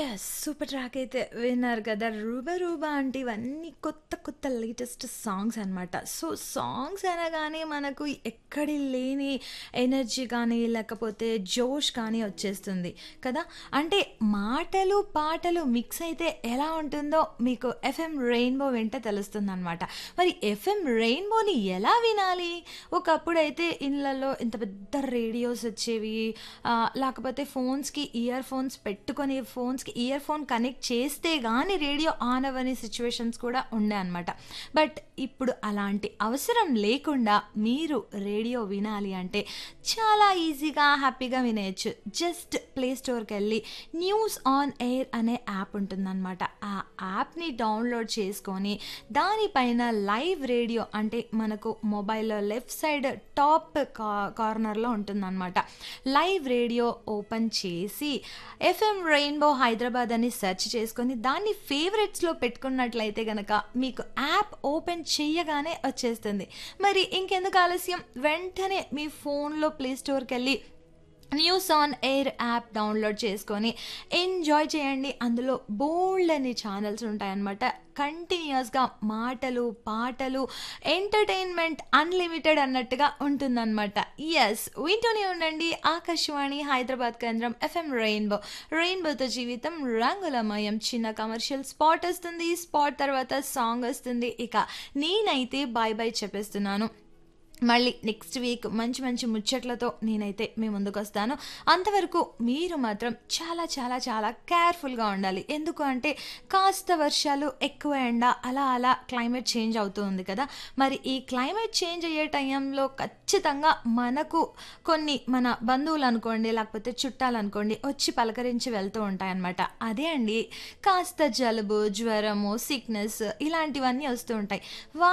Yes. Super track అయితే విన్నారు కదా! 'రూబా రూబా' అంటే ఇవన్నీ కొత్త కొత్త లేటెస్ట్ సాంగ్స్ అనమాట. సో, సాంగ్స్ అనగానే మనకు ఎక్కడి లేని ఎనర్జీ కానీ, లేకపోతే జోష్ కానీ వచ్చేస్తుంది కదా! అంటే మాటలు, పాటలు మిక్స్ అయితే ఎలా ఉంటుందో మీకు ఎఫ్ఎం రెయిన్బో వింటే తెలుస్తుందనమాట. మరి ఎఫ్ఎం రెయిన్బోని ఎలా వినాలి? ఒకప్పుడైతే ఇళ్ళల్లో ఇంత పెద్ద రేడియోస్ వచ్చేవి. ఆహ్, లేకపోతే ఫోన్స్‌కి ఇయర్ ఫోన్స్ పెట్టుకొని ఫోన్స్‌కి ఇయర్ ఫోన్ కనెక్ట్ చేస్తే గానీ రేడియో ఆన్ అవ్వని సిట్యుయేషన్స్ కూడా ఉండే అనమాట. బట్ ఇప్పుడు అలాంటి అవసరం లేకుండా మీరు రేడియో వినాలి అంటే చాలా ఈజీగా, హ్యాపీగా వినేయొచ్చు. జస్ట్ ప్లే స్టోర్‌కెళ్ళి న్యూస్ ఆన్ ఎయిర్ అనే యాప్ ఉంటుందనమాట. ఆ యాప్‌ని డౌన్‌లోడ్ చేసుకొని దానిపైన లైవ్ రేడియో అంటే మనకు మొబైల్‌లో లెఫ్ట్ సైడ్ టాప్ కా కార్నర్‌లో ఉంటుందనమాట. లైవ్ రేడియో ఓపెన్ చేసి ఎఫ్ఎం రెయిన్బో హైదరాబాద్ అని సెర్చ్ చేసుకొని దాన్ని ఫేవరెట్స్‌లో పెట్టుకున్నట్లయితే గనక మీకు యాప్ ఓపెన్ చెయ్యగానే వచ్చేస్తుంది. మరి ఇంకెందుకు ఆలస్యం వెంటనే మీ ఫోన్‌లో ప్లే స్టోర్‌కెళ్ళి news on air app download చేసుకొని ఎంజాయ్ చేయండి. అందులో బోలెడన్ని ఛానెల్స్ ఉంటాయన్నమాట. కంటిన్యూయస్‌గా మాటలు, పాటలు, ఎంటర్‌టైన్‌మెంట్ అన్‌లిమిటెడ్ అన్నట్టుగా ఉంటుందనమాట. యెస్. వింటూనే ఉండండి ఆకాశవాణి హైదరాబాద్ కేంద్రం ఎఫ్ఎం రెయిన్బో. రెయిన్బోతో జీవితం రంగులమయం. చిన్న కమర్షియల్ స్పాట్ వస్తుంది. స్పాట్ తర్వాత సాంగ్ వస్తుంది. ఇక నేనైతే బాయ్ బాయ్ చెప్పేస్తున్నాను. మళ్ళీ నెక్స్ట్ వీక్ మంచి మంచి ముచ్చట్లతో నేనైతే మీ ముందుకొస్తాను. అంతవరకు మీరు మాత్రం చాలా చాలా చాలా కేర్‌ఫుల్‌గా ఉండాలి. ఎందుకు అంటే కాస్త వర్షాలు, ఎక్కువ ఎండ అలా అలా క్లైమేట్ చేంజ్ అవుతూ ఉంది కదా! మరి ఈ క్లైమేట్ చేంజ్ అయ్యే టైంలో ఖచ్చితంగా మనకు కొన్ని మన బంధువులనుకోండి, లేకపోతే చుట్టాలనుకోండి వచ్చి పలకరించి వెళ్తూ ఉంటాయన్నమాట. అదే అండి కాస్త జలుబు, జ్వరము, సిక్‌నెస్ ఇలాంటివన్నీ వస్తూ ఉంటాయి. వా